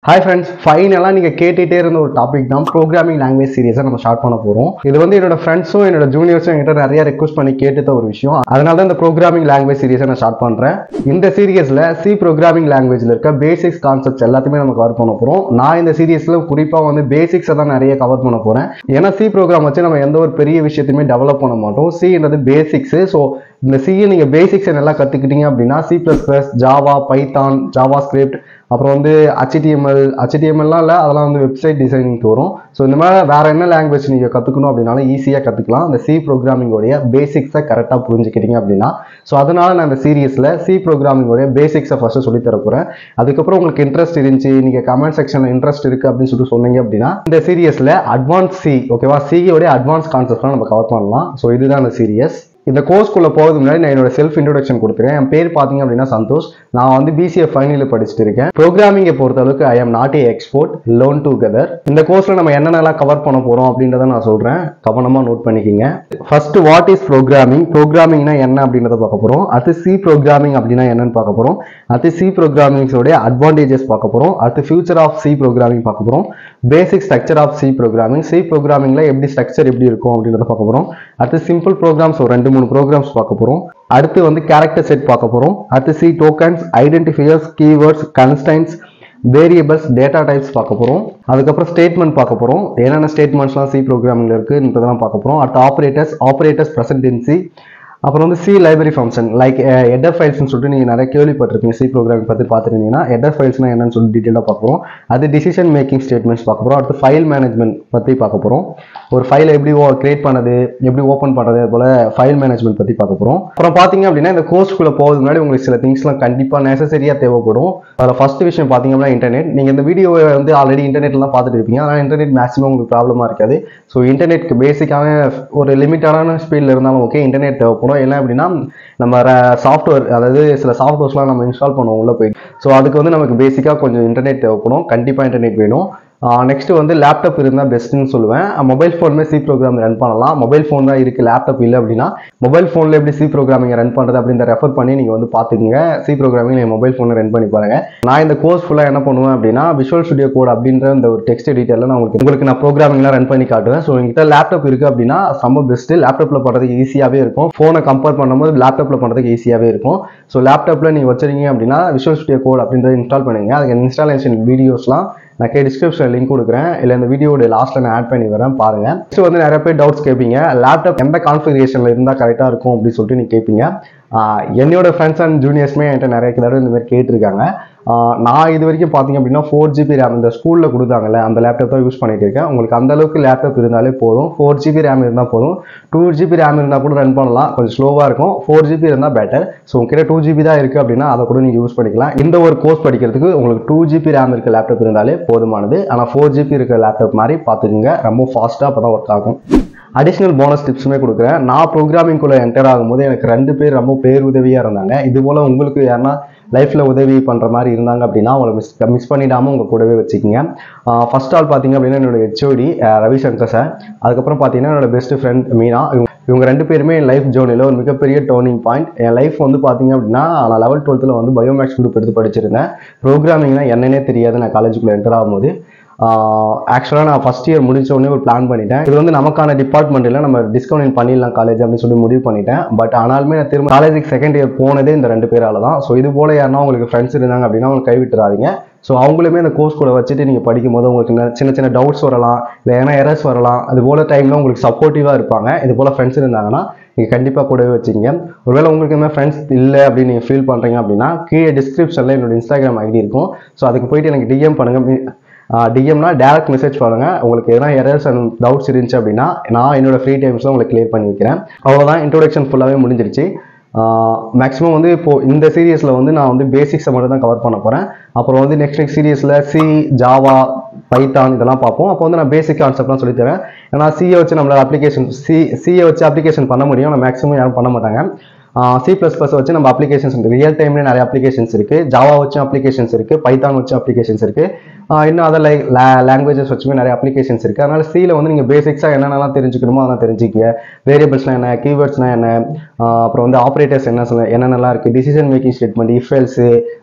hi friends ஃபைனலாக நீங்கள் கேட்டுகிட்டே இருந்த ஒரு டாபிக் தான் ப்ரோக்ராமிங் லாங்குவேஜ் சீரியஸை நம்ம ஸ்டார்ட் பண்ண போகிறோம் இது வந்து என்னோட ஃப்ரெண்ட்ஸும் என்னோட ஜூனியர்ஸும் என்கிட்ட நிறைய ரெக்வஸ்ட் பண்ணி கேட்டுட்ட ஒரு விஷயம் அதனால தான் இந்த ப்ரோக்ராமிங் லாங்குவேஜ் சீரியஸை நான் ஸ்டார்ட் பண்ணுறேன் இந்த சீரியஸில் சி ப்ரோக்ராமிங் லாங்குவேஜில் இருக்க பேசிக்ஸ் கான்செப்ட்ஸ் எல்லாத்தையுமே நம்ம கவர் பண்ண போகிறோம் நான் இந்த சீரியஸில் குறிப்பாக வந்து பேசிக்ஸை தான் நிறைய கவர் பண்ண போகிறேன் ஏன்னா சி ப்ரோக்ராம் வச்சு நம்ம எந்த ஒரு பெரிய விஷயத்தையுமே டெவலப் பண்ண மாட்டோம் சின்றது பேசிக்ஸு ஸோ இந்த சியை நீங்கள் பேசிக்ஸை நல்லா கற்றுக்கிட்டீங்க அப்படின்னா C plus plus Java Python JavaScript அப்புறம் வந்து ஹச்டிஎம்எல் ஹச்டிஎம்எல்லாம் இல்லை அதெல்லாம் வந்து வெப்சைட் டிசைனிங்க்கு வரும் ஸோ இந்த மாதிரி வேற என்ன லாங்குவேஜ் நீங்கள் கற்றுக்கணும் அப்படின்னாலும் ஈஸியாக கற்றுக்கலாம் இந்த சி ப்ரோக்ராமிங்கோடைய பேசிக்ஸை கரெக்டாக புரிஞ்சுக்கிட்டீங்க அப்படின்னா ஸோ அதனால நான் இந்த சீரியஸில் சி ப்ரோக்ராமிங்கோடைய பேசிக்ஸை ஃபஸ்ட்டு சொல்லி தர போகிறேன் அதுக்கப்புறம் உங்களுக்கு இன்ட்ரெஸ்ட் இருந்துச்சு நீங்கள் கமெண்ட் செக்ஷனில் இன்ட்ரெஸ்ட் இருக்குது அப்படின்னு சொல்லிட்டு சொன்னீங்க அப்படின்னா இந்த சீரியஸில் அட்வான்ஸ் சி ஓகேவா சியோடைய அட்வான்ஸ் கான்செப்ட்லாம் நம்ம கவர் பண்ணலாம் ஸோ இதுதான் இந்த சீரியஸ் இந்த கோர்ஸ்க்குள்ளே போகிறதுக்கு முன்னாடி நான் என்னோட செல்ஃப் இன்ட்ரோடக்ஷன் கொடுத்துருக்கேன் என் பேர் பார்த்தீங்க அப்படின்னா சந்தோஷ் நான் வந்து பிசிஏ ஃபைனல் படிச்சுட்டு இருக்கேன் ப்ரோக்ராமிங்கை பொறுத்த அளவுக்கு I am not a expert alone together இந்த கோர்ஸில் நம்ம என்னென்னலாம் கவர் பண்ண போகிறோம் அப்படின்றத நான் சொல்கிறேன் கவனமாக நோட் பண்ணிக்கிங்க ஃபர்ஸ்ட் வாட் இஸ் ப்ரோக்ராமிங் ப்ரோக்ராமிங்னா என்ன அப்படின்றத பார்க்க போகிறோம் அது சி ப்ரோக்ராமிங் அப்படின்னா என்னன்னு பார்க்க போகிறோம் அது சி ப்ரோக்ராமிங்ஸோடைய அட்வான்டேஜஸ் பார்க்க போகிறோம் அடுத்து ஃபியூச்சர் ஆஃப் சி ப்ரோக்ராமிங் பார்க்க போகிறோம் basic structure of C programming C ப்ரோக்ராமிங்கில் எப்படி ஸ்ட்ரக்சர் எப்படி இருக்கும் அப்படின்றத பார்க்க போகிறோம் அடுத்து சிம்பிள் ப்ரோக்ராம்ஸ் ஒரு ரெண்டு மூணு ப்ரோக்ராம்ஸ் பார்க்க போகிறோம் அடுத்து வந்து கேரக்டர் செட் பார்க்க போகிறோம் அடுத்து C tokens identifiers keywords constants variables data types பார்க்க போகிறோம் அதுக்கப்புறம் ஸ்டேட்மெண்ட் பார்க்க போகிறோம் என்னென்ன ஸ்டேட்மெண்ட்ஸ்லாம் சி ப்ரோக்ராமிங்கில் இருக்குன்றதெல்லாம் பார்க்க போகிறோம் அடுத்து ஆப்ரேட்டர்ஸ் ஆப்ரேட்டர்ஸ் ப்ரெசன்டென்சி அப்புறம் வந்து C library function like header ஃபைல்ஸ்னு சொல்லிட்டு நீங்கள் நிறைய கேள்விப்பட்டிருப்பீங்க சி ப்ரோக்ராம் பற்றி பார்த்துருந்தீங்கன்னா ஹெட்டர் ஃபைல்ஸ்னா என்னன்னு சொல்லி டீட்டெயிலாக பார்க்க போகிறோம் அது டிசிஷன் மேக்கிங் ஸ்டேட்மெண்ட்ஸ் பார்க்க போகிறோம் அடுத்து ஃபைல் மேனேஜ்மெண்ட் பற்றி பார்க்க போகிறோம் ஒரு ஃபைலை எப்படி கிரியேட் பண்ணது எப்படி ஓப்பன் பண்ணுறது அது போல் ஃபைல் மேனேஜ்மெண்ட் பற்றி பார்க்க போகிறோம் அப்புறம் பார்த்தீங்க அப்படின்னா இந்த கோர்ஸ்க்குள்ளே போகிறது முன்னாடி உங்களுக்கு சில திங்ஸ்லாம் கண்டிப்பாக நெசசரியாக தேவைப்படும் அதில் ஃபஸ்ட் விஷயம் பார்த்தீங்க அப்படின்னா இன்டர்நெட் நீங்கள் இந்த வீடியோவை வந்து ஆல்ரெடி இன்டர்நெட்லாம் பார்த்துட்டு இருப்பீங்க ஆனால் இன்டர்நெட் மேக்ஸிமம் உங்களுக்கு ப்ராப்ளமாக இருக்காது ஸோ இன்டர்நெட்க்கு பேசிக்கான ஒரு லிமிட்டான ஸ்பீடில் இருந்தாலும் ஓகே இன்டர்நெட் தேவைப்படும் என்ன அப்படின்னா நம்ம சாஃப்ட்வேர் அதாவது சில சாஃப்ட்வேர்ஸ்லாம் நம்ம இன்ஸ்டால் பண்ணுவோம் உள்ள போய் ஸோ அதுக்கு வந்து நமக்கு பேசிக்காக கொஞ்சம் இன்டர்நெட் தேவைப்படும் கண்டிப்பாக இன்டர்நெட் வேணும் நெக்ஸ்ட் வந்து லேப்டாப் இருந்தால் பெஸ்ட்டுன்னு சொல்லுவேன் மொபைல் ஃபோனுமே சி ப்ரோக்ராம் ரன் பண்ணலாம் மொபைல் ஃபோன் தான் இருக்குது லேப்டாப் இல்லை அப்படின்னா மொபைல் ஃபோனில் எப்படி சி ப்ரோக்ராமிங் ரன் பண்ணுறது அப்படின்ற ரெஃபர் பண்ணி நீங்கள் வந்து பார்த்துக்குங்க சி ப்ரோக்ராமிங் நீங்கள் மொபைல் ஃபோனில் ரன் பண்ணி பாருங்க நான் இந்த கோர்ஸ் ஃபுல்லாக என்ன பண்ணுவேன் அப்படின்னா விஷுவல் ஸ்டுடியோ கோட் அப்படின்ற இந்த ஒரு டெக்ஸ்ட் எடிட்டரில் நான் உங்களுக்கு உங்களுக்கு நான் ப்ரோக்ராமிங்லாம் ரன் பண்ணி காட்டுவேன் ஸோ எங்கிட்ட லேப்டாப் இருக்குது அப்படின்னா செம்ம பெஸ்ட்டு லேப்டாப்பில் பண்ணுறதுக்கு ஈஸியாகவே இருக்கும் ஃபோனை கம்பேர் பண்ணும்போது லேப்டாப்பில் பண்ணுறதுக்கு ஈஸியாகவே இருக்கும் ஸோ லேப்டாப்பில் நீங்கள் வச்சிருக்கீங்க அப்படின்னா விஷுவல் ஸ்டுடியோ கோட் அப்படின்றத இன்ஸ்டால் பண்ணுங்க அதுக்கு இன்ஸ்டாலேஷன் வீடியோஸ்லாம் நான் கே டிஸ்கிரிப்ஷனில் லிங்க் கொடுக்குறேன் இல்லை இந்த வீடியோட லாஸ்ட்டில் நான் ஆட் பண்ணி வரேன் பாருங்க நெக்ஸ்ட் வந்து நிறைய பேர் டவுட்ஸ் கேட்பீங்க லேப்டாப் எந்த கான்ஃபிகரேஷனில் இருந்தால் கரெக்டாக இருக்கும் அப்படின்னு சொல்லிட்டு நீங்கள் கேட்பீங்க ஆஹ் என்னோட ஃப்ரெண்ட்ஸ் அண்ட் ஜூனியர்ஸ்மே என்கிட்ட நிறைய தடவை இந்த மாதிரி கேட்டிருக்காங்க ஆஹ் நான் இது வரைக்கும் பார்த்தீங்க அப்படின்னா ஃபோர் ஜிபி ரேம் இந்த ஸ்கூலில் கொடுத்தாங்கல்ல அந்த லேப்டாப் தான் யூஸ் பண்ணிட்டு இருக்கேன் உங்களுக்கு அந்த அளவுக்கு லேப்டாப் இருந்தாலே போதும் ஃபோர் ஜிபி ரேம் இருந்தால் போதும் டூ ஜிபி ரேம் இருந்தால் கூட ரன் பண்ணலாம் கொஞ்சம் ஸ்லோவாக இருக்கும் ஃபோர் ஜிபி இருந்தால் பெட்டர் ஸோ உங்ககிட்ட டூ ஜிபி தான் இருக்குது அப்படின்னா அதை கூட நீங்கள் யூஸ் பண்ணிக்கலாம் இந்த ஒரு கோர்ஸ் படிக்கிறதுக்கு உங்களுக்கு டூ ஜிபி ரேம் இருக்க லேப்டாப் இருந்தாலே போதுமானது ஆனால் ஃபோர் ஜிபி இருக்க லேப்டாப் மாதிரி பார்த்துக்குங்க ரொம்ப ஃபாஸ்ட்டாக அப்போ தான் ஒர்க் ஆகும் அடிஷ்னல் போனஸ் டிப்ஸுமே கொடுக்குறேன் நான் ப்ரோக்ராமிங்குள்ளே என்டர் ஆகும்போது எனக்கு ரெண்டு பேர் ரொம்ப பேர் உதவியாக இருந்தாங்க இது போல் உங்களுக்கு யாருன்னா லைஃப்பில் உதவி பண்ணுற மாதிரி இருந்தாங்க அப்படின்னா அவங்களை மிஸ் மிஸ் பண்ணிடாமல் உங்கள் கூடவே வச்சுக்கிங்க ஃபர்ஸ்ட் ஆள் பார்த்தீங்க அப்படின்னா என்னோட ஹெச்ஓடி ரவிசங்கர் சார் அதுக்கப்புறம் பார்த்தீங்கன்னா என்னோட பெஸ்ட் ஃப்ரெண்ட் மீனா இவங்க இவங்க ரெண்டு பேருமே என் லைஃப் ஜோனியில் ஒரு மிகப்பெரிய டேர்னிங் பாயிண்ட் என் லைஃப் வந்து பார்த்தீங்க அப்படின்னா நான் லெவல் டுவெல்த்தில் வந்து பயோமேக்ஸ் குரூப் எடுத்து படிச்சிருந்தேன் ப்ரோக்ராமிங்னா என்னன்னே தெரியாது நான் காலேஜுக்குள்ளே என்டர் ஆகும்போது ஆக்சுவலாக நான் ஃபஸ்ட் இயர் முடிச்ச உடனே ஒரு பிளான் பண்ணிட்டேன் இது வந்து நமக்கான டிபார்ட்மெண்ட்டில் நம்ம டிஸ்கவுண்ட் பண்ணிடலாம் காலேஜ் அப்படின்னு சொல்லி முடிவு பண்ணிட்டேன் பட் ஆனாலுமே நான் திரும்ப காலேஜுக்கு செகண்ட் இயர் போனதே இந்த ரெண்டு பேரால தான் ஸோ இது போல் யாருன்னா உங்களுக்கு ஃப்ரெண்ட்ஸ் இருந்தாங்க அப்படின்னா அவங்க கைவிட்டுறாதீங்க ஸோ அவங்களுமே இந்த கோர்ஸ் கூட வச்சுட்டு நீங்கள் படிக்கும் போது உங்களுக்கு ந- சின்ன சின்ன டவுட்ஸ் வரலாம் இல்லை ஏன்னா எரர்ஸ் வரலாம் அது போல் டைமில் உங்களுக்கு சப்போர்ட்டிவாக இருப்பாங்க இது போல் ஃப்ரெண்ட்ஸ் இருந்தாங்கன்னா நீங்கள் கண்டிப்பாக கூடவே வச்சுக்கங்க ஒருவேளை உங்களுக்கு இந்த ஃப்ரெண்ட்ஸ் இல்லை அப்படின்னு நீங்கள் ஃபீல் பண்ணுறீங்க அப்படின்னா கீழே டிஸ்கிரிப்ஷனில் என்னோட இன்ஸ்டாகிராம் ஐடி இருக்கும் ஸோ அதுக்கு போயிட்டு எனக்கு டிஎம் பண்ணுங்கள் டிஎம்னா டேரக்ட் மெசேஜ் பண்ணுங்க உங்களுக்கு எதனா எரர்ஸ் அண்ட் டவுட்ஸ் இருந்துச்சு அப்படின்னா நான் என்னோட ஃப்ரீ டைம்ஸில் உங்களுக்கு கிளியர் பண்ணி வைக்கிறேன் அவ்வளோதான் இன்ட்ரோடக்ஷன் ஃபுல்லாகவே முடிஞ்சிருச்சு மேக்ஸிமம் வந்து இப்போ இந்த சீரியஸில் வந்து நான் வந்து பேசிக்ஸை மட்டும் தான் கவர் பண்ண போகிறேன் அப்புறம் வந்து நெக்ஸ்ட் நெக்ஸ்ட் சீரியஸில் சி ஜாவா பைத்தான் இதெல்லாம் பார்ப்போம் அப்போ வந்து நான் பேசிக் கான்செப்ட்லாம் சொல்லித் தரேன் ஏன்னா சிஏ வச்சு நம்மளால அப்ளிகேஷன் சி சிஏ வச்சு அப்ளிகேஷன் பண்ண முடியும் ஆனால் மேக்ஸிமம் யாரும் பண்ண மாட்டாங்க சி ப்ளஸ் ப்ளஸ் வச்சு நம்ம அப்ளிகேஷன்ஸ் ரியல் டைம்லேயே நிறைய அப்ளிகேஷன்ஸ் இருக்குது ஜாவா வச்சும் அப்ளிகேஷன்ஸ் இருக்குது பைத்தான் வச்சும் அப்ளிகேஷன்ஸ் இருக்குது இன்னும் அதர் லைக் லாங்குவேஜஸ் வச்சுமே நிறைய அப்ளிகேஷன்ஸ் இருக்குது அதனால சியில் வந்து நீங்கள் பேசிக்ஸாக என்னென்னலாம் தெரிஞ்சுக்கணுமோ அதெல்லாம் தெரிஞ்சுக்க வேரியபிள்ஸ்னால் என்ன கீவேர்ட்ஸ்னால் என்ன ஆஹ் அப்புறம் வந்து ஆப்ரேட்டர்ஸ் என்ன சொல்ல என்னென்னலாம் இருக்குது டிசிஷன் மேக்கிங் ஸ்டேட்மெண்ட் இஃபெல்ஸு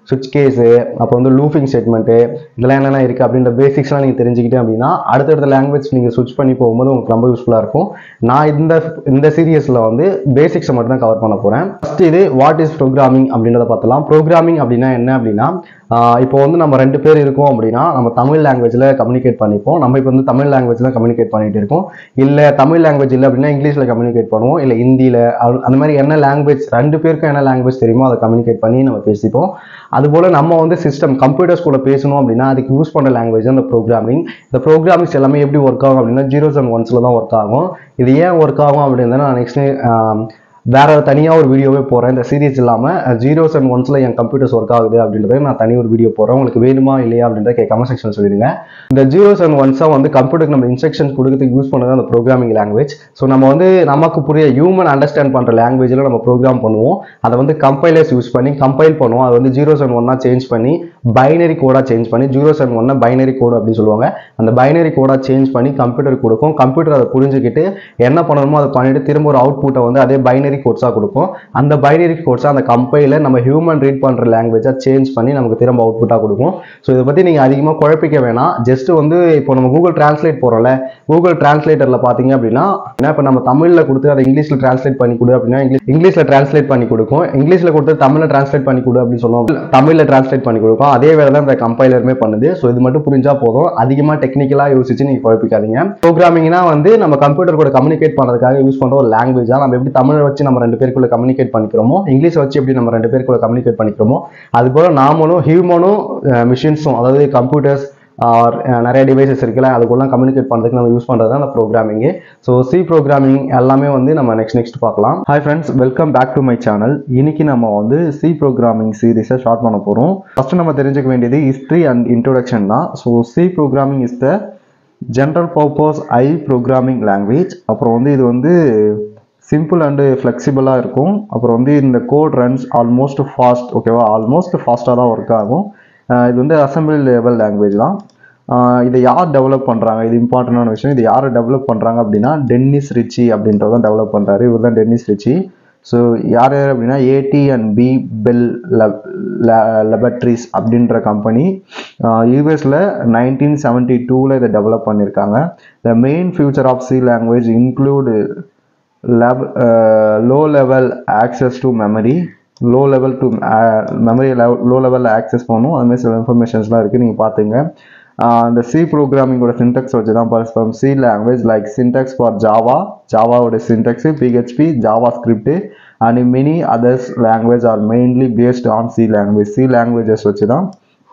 சுவிட்ச் கேஸு அப்போ வந்து லூஃபிங் ஸ்டேட்மெண்ட்டு இதெல்லாம் என்னென்ன இருக்குது அப்படின்ற பேசிக்ஸ்லாம் நீங்கள் தெரிஞ்சுக்கிட்டே அப்படின்னா அடுத்தடுத்த லாங்குவேஜ் நீங்கள் ஸ்விட்ச் பண்ணி போகும்போது உங்களுக்கு ரொம்ப யூஸ்ஃபுல்லாக இருக்கும் நான் இந்த இந்த சீரியஸில் வந்து பேசிக்ஸை மட்டும் தான் கவர் பண்ண போகிறேன் ஃபர்ஸ்ட் இது வாட் இஸ் ப்ரோக்ராமிங் அப்படின்றத பார்த்தலாம் ப்ரோக்ராமிங் அப்படின்னா என்ன அப்படின்னா ஆஹ் இப்போ வந்து நம்ம ரெண்டு பேர் இருக்கோம் அப்படின்னா நம்ம தமிழ் லாங்குவேஜில் கம்யூனிகேட் பண்ணிப்போம் நம்ம இப்போ வந்து தமிழ் லாங்குவேஜில் கம்யூனிகேட் பண்ணிட்டு இருக்கோம் இல்லை தமிழ் லாங்குவேஜ் இல்லை அப்படின்னா இங்கிலீஷில் கம்யூனிகேட் பண்ணுவோம் இல்லை ஹிந்தியில் அந்த மாதிரி என்ன லாங்குவேஜ் ரெண்டு பேருக்கும் என்ன லாங்குவேஜ் தெரியுமோ அதை கம்யூனிகேட் பண்ணி நம்ம பேசிப்போம் அதுபோல் நம்ம வந்து சிஸ்டம் கம்ப்யூட்டர்ஸ் கூட பேசணும் அப்படின்னா அதுக்கு யூஸ் பண்ணுற லாங்குவேஜ் இந்த ப்ரோக்ராமிங் இந்த ப்ரோக்ராமிங்ஸ் எல்லாமே எப்படி ஒர்க் ஆகும் அப்படின்னா ஜீரோஸ் அண்ட் ஒன்ஸில் தான் ஒர்க் ஆகும் இது ஏன் ஒர்க் ஆகும் அப்படின்னா நான் நெக்ஸ்ட் வேற தனியாக ஒரு வீடியோவே போகிறேன் இந்த சீரிஸ் இல்லாமல் ஜீரோஸ் அண்ட் ஒன்ஸில் என் கம்ப்யூட்டர்ஸ் ஒர்க் ஆகுது அப்படின்றத நான் தனி ஒரு வீடியோ போடுறேன் உங்களுக்கு வேணுமா இல்லையா அப்படின்றத கேட்காம செக்ஷன் சொல்லிடுங்க இந்த ஜீரோஸ் அண்ட் ஒன்ஸாக வந்து கம்ப்யூட்டருக்கு நம்ம இன்ஸ்ட்ரக்ஷன் கொடுக்கறதுக்கு யூஸ் பண்ணது அந்த ப்ரோக்ராமிங் லாங்குவேஜ் ஸோ நம்ம வந்து நமக்கு புரிய ஹியூமன் அண்டர்ஸ்டாண்ட் பண்ணுற லாங்குவேஜில் நம்ம ப்ரோக்ராம் பண்ணுவோம் அதை வந்து கம்பைலர்ஸ் யூஸ் பண்ணி கம்பைல் பண்ணுவோம் அதை வந்து ஜீரோஸ் அண்ட் ஒன்னாக சேஞ்ச் பண்ணி பைனரி கோடாக சேஞ்ச் பண்ணி ஜீரோஸ் அண்ட் ஒன்னை பைனரி கோடு அப்படின்னு சொல்லுவாங்க அந்த பைனரி கோடாக சேஞ்ச் பண்ணி கம்ப்யூட்டர் கொடுக்கும் கம்ப்யூட்டர் அதை புரிஞ்சுக்கிட்டு என்ன பண்ணணுமோ அதை பண்ணிட்டு திரும்ப ஒரு அவுட்புட்டை வந்து அதே பைனரி கோட்ஸாக கொடுக்கும் அந்த பைனரி கோட்ஸாக அந்த கம்பைலர் நம்ம ஹியூமன் ரீட் பண்ணுற லாங்குவேஜாக சேஞ்ச் பண்ணி நமக்கு திரும்ப அவுட்புட்டாக கொடுக்கும் ஸோ இதை பற்றி நீங்கள் அதிகமாக குழப்பிக்க வேணாம் ஜஸ்ட் வந்து இப்போ நம்ம கூகுள் டிரான்ஸ்லேட் போகிறோம்ல கூகுள் டிரான்ஸ்லேட்டரில் பார்த்தீங்க அப்படின்னா ஏன்னா இப்போ நம்ம தமிழில் கொடுத்து அதை இங்கிலீஷில் டிரான்ஸ்லேட் பண்ணி கொடு அப்படின்னா இங்கிலீஷ் இங்கிலீஷில் டிரான்ஸ்லேட் பண்ணி கொடுக்கும் இங்கிலீஷில் கொடுத்து தமிழில் டிரான்ஸ்லேட் பண்ணி கொடு அப்படின்னு சொல்லுவோம் தமிழில் டிரான்ஸ்லேட் பண்ணி கொடுக்கும் அதே வேலை தான் இந்த கம்பைலருமே பண்ணுது ஸோ இது மட்டும் புரிஞ்சா போதும் அதிகமாக டெக்னிக்கலாக யோசிச்சு நீங்கள் குழப்பிக்காதீங்க ப்ரோக்ராமிங்னா வந்து நம்ம கம்ப்யூட்டர் கூட கம்யூனிகேட் பண்ணுறதுக்காக யூஸ் பண்ணுற ஒரு லாங்குவேஜாக நம்ம எப்படி தமிழை வச்சு நம்ம ரெண்டு பேருக்குள்ள கம்யூனிகேட் பண்ணிக்கிறோமோ இங்கிலீஷை வச்சு எப்படி நம்ம ரெண்டு பேருக்குள்ள கம்யூனிகேட் பண்ணிக்கிறோமோ அது போல நாமளும் ஹியூமனும் மிஷின்ஸும் அதாவது கம்ப்யூட்டர்ஸ் ஆர் நிறைய டிவைசஸ் இருக்குல்ல அதுக்குள்ள கம்யூனிகேட் பண்ணுறதுக்கு நம்ம யூஸ் பண்ணுறது தான் அந்த ப்ரோக்ராமிங்கு ஸோ சி ப்ரோக்ராமிங் எல்லாமே வந்து நம்ம நெக்ஸ்ட் நெக்ஸ்ட் பார்க்கலாம் hi friends welcome back to my channel இன்னைக்கு நம்ம வந்து சி ப்ரோக்ராமிங் சீரீஸை ஸ்டார்ட் பண்ண போகிறோம் ஃபஸ்ட்டு நம்ம தெரிஞ்சுக்க வேண்டியது ஹிஸ்ட்ரி அண்ட் இன்ட்ரோடக்ஷன் தான் so C programming is the general purpose I programming language அப்புறம் வந்து இது வந்து சிம்பிள் அண்டு ஃப்ளெக்சிபிளாக இருக்கும் அப்புறம் வந்து இந்த கோட் ரன்ஸ் ஆல்மோஸ்ட் ஃபாஸ்ட் ஓகேவா ஆல்மோஸ்ட் ஃபாஸ்ட்டாக தான் ஒர்க் ஆகும் அஹ் இது வந்து அசம்பிளி லெவல் லாங்குவேஜ் தான் அஹ் இதை யார் டெவலப் பண்ணுறாங்க இது இம்பார்ட்டண்டான விஷயம் இது யார் டெவலப் பண்ணுறாங்க அப்படின்னா டென்னிஸ் ரிச்சி அப்படின்றதான் டெவலப் பண்ணுறாரு இவர் தான் டென்னிஸ் ரிச்சி ஸோ யார் யார் அப்படின்னா AT and B Bell laboratories அப்படின்ற கம்பெனி யூஎஸில் நைன்டீன் செவன்ட்டி டூவில் இதை டெவலப் பண்ணியிருக்காங்க the main feature of C language include லெவ் low level access to memory low level to memory low லெவலில் ஆக்சஸ் பண்ணும் அதுமாதிரி சில இன்ஃபர்மேஷன்ஸ்லாம் இருக்குது நீங்கள் பார்த்துங்க அந்த சி ப்ரோக்ராமிங்கோட சின்டெக்ஸ் வச்சு தான் from C language like syntax for Java ஜாவாவோட syntax PHP JavaScript and many others language are mainly based on C language C languages வச்சு தான்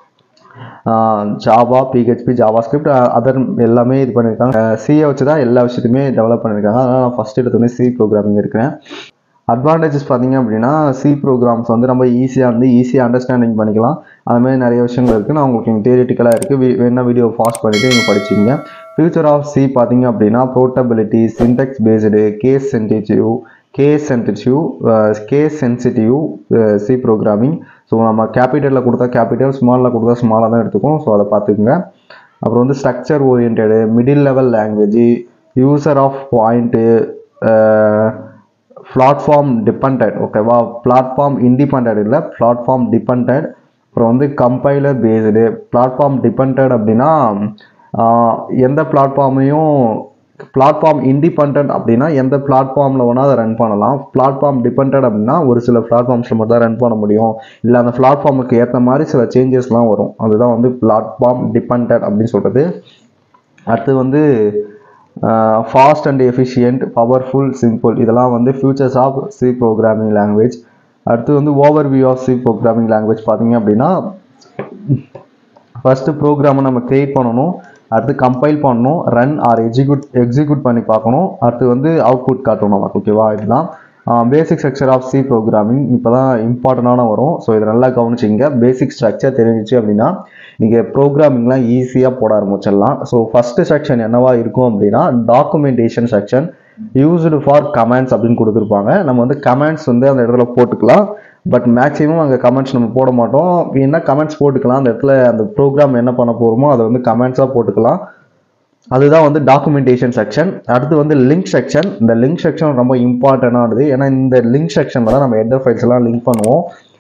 Java PHP JavaScript other எல்லாமே இது பண்ணியிருக்காங்க சியை வச்சு தான் எல்லா விஷயத்தையுமே டெவலப் பண்ணியிருக்காங்க அதனால் நான் ஃபஸ்ட் எடுத்தோடனே சி ப்ரோக்ராமிங் இருக்கிறேன் அட்வான்டேஜஸ் பார்த்தீங்க அப்படின்னா சி ப்ரோக்ராம்ஸ் வந்து ரொம்ப ஈஸியாக வந்து ஈஸியாக அண்டர்ஸ்டாண்டிங் பண்ணிக்கலாம் அது மாதிரி நிறைய விஷயங்கள் இருக்குது நான் உங்களுக்கு இங்கே தியரிட்டிக்கலாக இருக்குது வேணா வீடியோ ஃபாஸ்ட் பண்ணிவிட்டு நீங்கள் படிச்சிங்க ஃபியூச்சர் ஆஃப் சி பார்த்தீங்க அப்படின்னா portability syntax based case sensitive case sensitive case sensitive C programming so நம்ம கேபிட்டலில் கொடுத்தா கேபிட்டல் ஸ்மாலில் கொடுத்தா ஸ்மாலாக தான் எடுத்துக்கும் ஸோ அதை பார்த்துக்குங்க அப்புறம் வந்து structure oriented middle level language user of point platform dependent ஓகேவா பிளாட்ஃபார்ம் இண்டிபெண்ட் இல்லை பிளாட்ஃபார்ம் டிபெண்ட் அப்புறம் வந்து கம்பைலர் பேஸ்டு பிளாட்ஃபார்ம் டிபெண்ட் அப்படின்னா ஆஹ், எந்த பிளாட்ஃபார்மையும் பிளாட்ஃபார்ம் இண்டிபெண்ட் அப்படின்னா எந்த பிளாட்ஃபார்மில் வேணால் அதை ரன் பண்ணலாம் பிளாட்ஃபார்ம் டிபெண்ட் அப்படின்னா ஒரு சில பிளாட்ஃபார்ம்ஸில் மட்டும் தான் ரன் பண்ண முடியும் இல்லை அந்த பிளாட்ஃபார்முக்கு ஏற்ற மாதிரி சில சேஞ்சஸ்லாம் வரும் அதுதான் வந்து பிளாட்ஃபார்ம் டிபெண்ட் அப்படின்னு சொல்கிறது அடுத்து வந்து fast and efficient powerful simple இதெல்லாம் வந்து features of C programming language அடுத்து வந்து overview of C programming language பார்த்தீங்க அப்படின்னா ஃபஸ்ட்டு ப்ரோக்ராமை நம்ம கிரியேட் பண்ணணும் அடுத்து கம்பைல் பண்ணணும் ரன் ஆர் எக்ஸிக்யூட் எக்ஸிக்யூட் பண்ணி பார்க்கணும் அடுத்து வந்து அவுட்புட் காட்டணும் நமக்கு ஓகேவா இதுதான் basic structure of C programming இப்போ தான் இம்பார்ட்டண்டான வரும் ஸோ இதை நல்லா கவனிச்சிங்க பேசிக் ஸ்ட்ரக்சர் தெரிஞ்சிச்சு அப்படின்னா நீங்கள் ப்ரோக்ராமிங்லாம் ஈஸியாக போட ஆரம்பிச்சிடலாம் ஸோ ஃபஸ்ட்டு செக்ஷன் என்னவா இருக்கும் அப்படின்னா documentation section used for comments அப்படின்னு கொடுத்துருப்பாங்க நம்ம வந்து கமெண்ட்ஸ் வந்து அந்த இடத்துல போட்டுக்கலாம் பட் மேக்ஸிமம் அங்கே கமெண்ட்ஸ் நம்ம போட மாட்டோம் என்ன கமெண்ட்ஸ் போட்டுக்கலாம் அந்த இடத்துல அந்த ப்ரோக்ராம் என்ன பண்ண போகிறோமோ அதை வந்து கமெண்ட்ஸாக போட்டுக்கலாம் அதுதான் வந்து டாக்குமெண்டேஷன் செக்ஷன் அடுத்து வந்து லிங்க் செக்ஷன் இந்த லிங்க் செக்ஷன் ரொம்ப இம்பார்ட்டண்டானது ஏன்னா இந்த லிங்க் செக்ஷனில் தான் நம்ம ஹெட்டர் ஃபைல்ஸ் எல்லாம் லிங்க் பண்ணுவோம்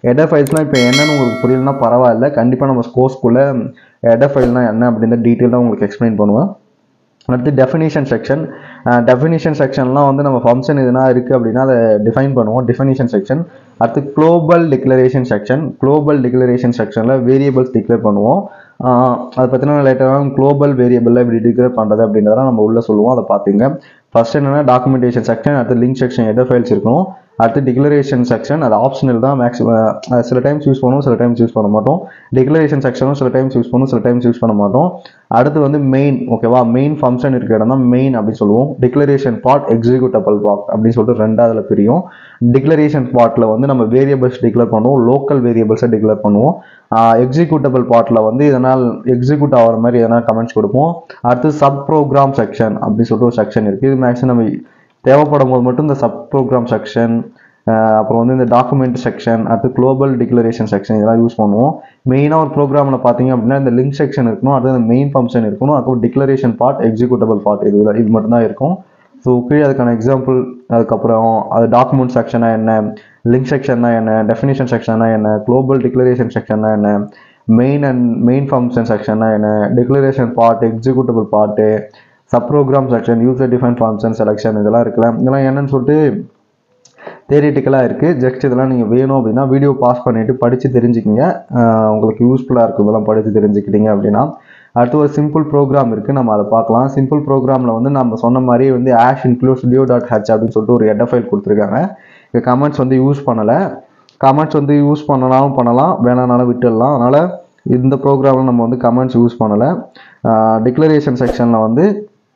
ஹெடர் ஃபைல்ஸ்னால் இப்போ என்னன்னு உங்களுக்கு புரியலனா பரவாயில்ல கண்டிப்பாக நம்ம கோர்ஸ்க்குள்ளே ஹெடர் ஃபைல்னால் என்ன அப்படின்னு டீட்டெயிலாக உங்களுக்கு எக்ஸ்பிளைன் பண்ணுவேன் அடுத்து டெஃபினிஷன் செக்ஷன் டெஃபினிஷன் செக்ஷன்லாம் வந்து நம்ம ஃபங்க்ஷன் எதுனா இருக்குது அப்படின்னா அதை டிஃபைன் பண்ணுவோம் டெஃபினிஷன் செக்ஷன் அடுத்து global declaration section global declaration செக்ஷனில் வேரியபிள்ஸ் டிக்ளேர் பண்ணுவோம் ஆஹ் அதை பற்றின லேட்டராக குளோபல் வேரியபிளில் எப்படி டிக்ளேர் பண்ணுறது அப்படின்றதெல்லாம் நம்ம உள்ளே சொல்லுவோம் அதை பார்த்துங்க ஃபர்ஸ்ட் என்னன்னா டாக்குமெண்டேஷன் செக்ஷன் அடுத்து லிங்க் செக்ஷன் எதர் ஃபைல்ஸ் இருக்கணும் அடுத்து டிக்ளரேஷன் செக்ஷன் அது ஆப்ஷனல் தான் மேக்ஸிமம் சில டைம்ஸ் யூஸ் பண்ணுவோம் சில டைம்ஸ் யூஸ் பண்ண மாட்டோம் டிக்ளரேஷன் செக்ஷனும் சில டைம்ஸ் யூஸ் பண்ணுவோம் சில டைம்ஸ் யூஸ் பண்ண மாட்டோம் அடுத்து வந்து மெயின் ஓகேவா மெயின் ஃபங்க்ஷன் இருக்க இடம் தான் மெயின் அப்படின்னு சொல்லுவோம் டிக்ளரேஷன் பார்ட் எக்ஸிக்யூட்டபிள் பார்ட் அப்படின்னு சொல்லிட்டு ரெண்டாவதுல பிரியும் டிக்ளரேஷன் பார்ட்டில் வந்து நம்ம வேரியபிள்ஸ் டிக்ளேர் பண்ணுவோம் லோக்கல் வேரியபிள்ஸை டிக்ளேர் பண்ணுவோம் எக்ஸிக்யூட்டபிள் பார்ட்டில் வந்து இதனால் எக்ஸிக்யூட் ஆகிற மாதிரி எதனா கமெண்ட்ஸ் கொடுப்போம் அடுத்து சப் ப்ரோக்ராம் செக்ஷன் அப்படின்னு சொல்லிட்டு ஒரு செக்ஷன் இருக்குது இது மேக்ஸிமம் நம்ம தேவைப்படும் போது மட்டும் இந்த சப் ப்ரோக்ராம் செக்ஷன் அப்புறம் வந்து இந்த டாக்குமெண்ட் செக்ஷன் அடுத்து குளோபல் டிக்ளரேஷன் செக்ஷன் இதெல்லாம் யூஸ் பண்ணுவோம் மெயினாக ஒரு ப்ரோக்ராமில் பார்த்தீங்க அப்படின்னா இந்த லிங்க் செக்ஷன் இருக்கணும் அடுத்து இந்த மெயின் ஃபங்க்ஷன் இருக்கணும் அதுக்கப்புறம் டிக்ளரேஷன் பார்ட் எக்ஸிக்யூட்டபிள் பார்ட் இது இது மட்டும்தான் இருக்கும் ஸோ கீழே அதுக்கான எக்ஸாம்பிள் அதுக்கப்புறம் அது டாக்குமெண்ட் செக்ஷனா என்ன லிங்க் செக்ஷன்னா என்ன டெஃபினேஷன் செக்ஷனா என்ன குளோபல் டிக்ளரேஷன் செக்ஷன்னா என்ன மெயின் அண்ட் மெயின் ஃபங்க்ஷன் செக்ஷன்னா என்ன declaration part executable part sub program section user define function selection இதெல்லாம் இருக்குல்ல இதெல்லாம் என்னன்னு சொல்லிட்டு தேரிட்டிக்கலாக இருக்குது ஜஸ்ட் இதெல்லாம் நீங்கள் வேணும் அப்படின்னா வீடியோ பாஸ் பண்ணிவிட்டு படித்து தெரிஞ்சுக்கிங்க ஆஹ் உங்களுக்கு யூஸ்ஃபுல்லாக இருக்கும் இதெல்லாம் படித்து தெரிஞ்சுக்கிட்டீங்க அப்படின்னா அடுத்து ஒரு சிம்பிள் ப்ரோக்ராம் இருக்குது நம்ம அதை பார்க்கலாம் சிம்பிள் ப்ரோக்ராமில் வந்து நம்ம சொன்ன மாதிரி வந்து hash include studio dot h அப்படின்னு சொல்லிட்டு ஒரு ஹெட் ஃபைல் கொடுத்துருக்காங்க இந்த கமெண்ட்ஸ் வந்து யூஸ் பண்ணலை கமெண்ட்ஸ் வந்து யூஸ் பண்ணனாலும் பண்ணலாம் வேணானாலும் விட்டுடலாம் அதனால் இந்த ப்ரோக்ராமில் நம்ம வந்து கமெண்ட்ஸ் யூஸ் பண்ணலை டிக்ளரேஷன் செக்ஷனில் வந்து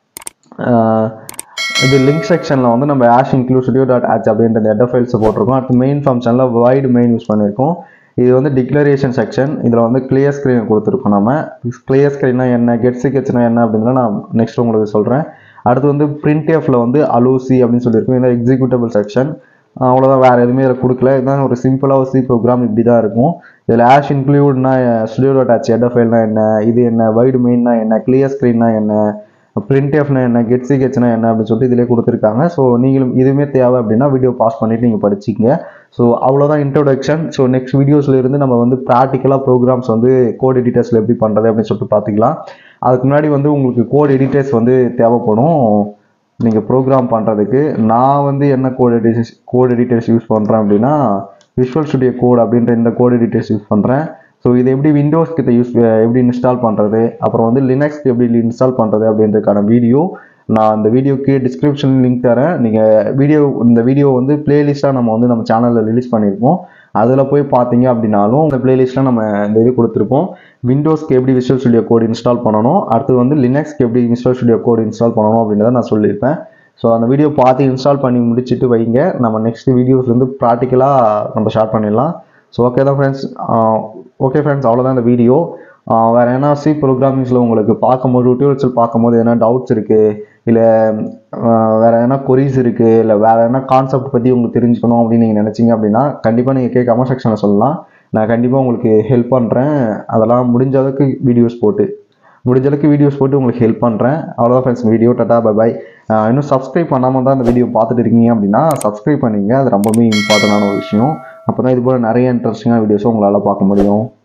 ஆஹ் இது லிங்க் செக்ஷனில் வந்து நம்ம ஆஷ் இன்க்ளூட் ஸ்டுடியோ டாட் ஆச் அப்படின்ற ஹெட் ஃபைல்ஸை போட்டிருக்கோம் அடுத்து மெயின் ஃபங்க்ஷனில் வைடு மெயின் யூஸ் பண்ணியிருக்கோம் இது வந்து டிக்ளரேஷன் செக்ஷன் இதில் வந்து கிளியர் ஸ்க்ரீன் கொடுத்துருக்கோம் நம்ம கிளியர் ஸ்க்ரீனா என்ன கெட் சிக்கெட்ஸ்னா என்ன அப்படின்றத நான் நெக்ஸ்ட் உங்களுக்கு சொல்கிறேன் அடுத்து வந்து பிரிண்ட் எஃப்ல வந்து அலூசி அப்படின்னு சொல்லியிருக்கோம் இந்த எக்ஸிக்யூட்டபிள் செக்ஷன் அவ்வளோதான் வேறு எதுவுமே இதில் கொடுக்கல இதுதான் ஒரு சிம்பிளாக ஒரு சி ப்ரோக்ராம் இப்படி தான் இருக்கும் இதில் ஆஷ் இன்க்ளூட்னா ஸ்டுடியோ டாட் ஆச் ஹெட் ஃபைல்னா என்ன இது என்ன வைடு மெயின்னா என்ன கிளியர் ஸ்க்ரீன்னா என்ன பிரிண்ட் எஃப்னா என்ன கெட் சிகெட்ஸ்னா என்ன அப்படின்னு சொல்லிட்டு இதிலே கொடுத்துருக்காங்க ஸோ நீங்களும் இதுவுமே தேவை அப்படின்னா வீடியோ பாஸ் பண்ணிட்டு நீங்கள் படிச்சிங்க ஸோ அவ்வளோதான் இன்ட்ரோடக்ஷன் ஸோ நெக்ஸ்ட் வீடியோஸ்ல இருந்து நம்ம வந்து ப்ராக்டிக்கலாக ப்ரோக்ராம்ஸ் வந்து கோட் எடிட்டர்ஸில் எப்படி பண்ணுறது அப்படின்னு சொல்லிட்டு பார்த்துக்கலாம் அதுக்கு முன்னாடி வந்து உங்களுக்கு கோட் எடிட்டர்ஸ் வந்து தேவைப்படும் நீங்கள் ப்ரோக்ராம் பண்ணுறதுக்கு நான் வந்து என்ன code editors code editors use பண்ணுறேன் அப்படின்னா விஷுவல் ஸ்டுடியோ கோட் அப்படின்ற இந்த கோட் எடிட்டர்ஸ் யூஸ் பண்ணுறேன் ஸோ இது எப்படி விண்டோஸ் கிட்ட யூஸ் எப்படி இன்ஸ்டால் பண்ணுறது அப்புறம் வந்து லினக்ஸ்க்கு எப்படி இன்ஸ்டால் பண்ணுறது அப்படின்றதுக்கான வீடியோ நான் அந்த வீடியோக்கு டிஸ்கிரிப்ஷன் லிங்க் தரேன் நீங்கள் வீடியோ இந்த வீடியோ வந்து பிளேலிஸ்ட்டாக நம்ம வந்து நம்ம சேனலில் ரிலீஸ் பண்ணியிருப்போம் அதில் போய் பார்த்தீங்க அப்படின்னாலும் இந்த பிளேலிஸ்ட்டில் நம்ம இந்த இது கொடுத்துருப்போம் விண்டோஸ்க்கு எப்படி விஷுவல் ஸ்டுடியோ கோட் இன்ஸ்டால் பண்ணணும் அடுத்து வந்து லினக்ஸ்க்கு எப்படி விஷுவல் ஸ்டுடியோ கோட் இன்ஸ்டால் பண்ணணும் அப்படின்றத நான் சொல்லியிருப்பேன் ஸோ அந்த வீடியோ பார்த்து இன்ஸ்டால் பண்ணி முடிச்சுட்டு வைங்க நம்ம நெக்ஸ்ட் வீடியோஸ் வந்து ப்ராக்டிக்கலாக நம்ம ஷேர் பண்ணிடலாம் ஸோ ஓகே தான் ஃப்ரெண்ட்ஸ் ஓகே ஃப்ரெண்ட்ஸ் அவ்வளோதான் இந்த வீடியோ வேறு என்ன சி ப்ரோக்ராமிங்ஸில் உங்களுக்கு பார்க்கும்போது யூடியூப்ஸில் பார்க்கும்போது எதனா டவுட்ஸ் இருக்குது இல்லை வேறு எதனா கொரிஸ் இருக்குது இல்லை வேறு எதனா கான்செப்ட் பற்றி உங்களுக்கு தெரிஞ்சுக்கணும் அப்படின்னு நீங்கள் நினச்சிங்க அப்படின்னா கண்டிப்பாக நீங்கள் கே கமெண்ட் செக்ஷனில் சொல்லலாம் நான் கண்டிப்பாக உங்களுக்கு ஹெல்ப் பண்ணுறேன் அதெல்லாம் முடிஞ்ச அளவுக்கு வீடியோஸ் போட்டு முடிஞ்ச அளவுக்கு வீடியோஸ் போட்டு உங்களுக்கு ஹெல்ப் பண்ணுறேன் அவ்வளோதான் ஃப்ரெண்ட்ஸ் வீடியோ டாட்டா பை பை இன்னும் சப்ஸ்கிரைப் பண்ணாமல் தான் இந்த வீடியோ பார்த்துட்டு இருக்கீங்க அப்படின்னா சப்ஸ்கிரைப் பண்ணிங்க அது ரொம்பவே இம்பார்ட்டண்டான ஒரு விஷயம் அப்போ தான் இது போல் நிறைய இன்ட்ரெஸ்டிங்கான வீடியோஸும் உங்களால் பார்க்க முடியும்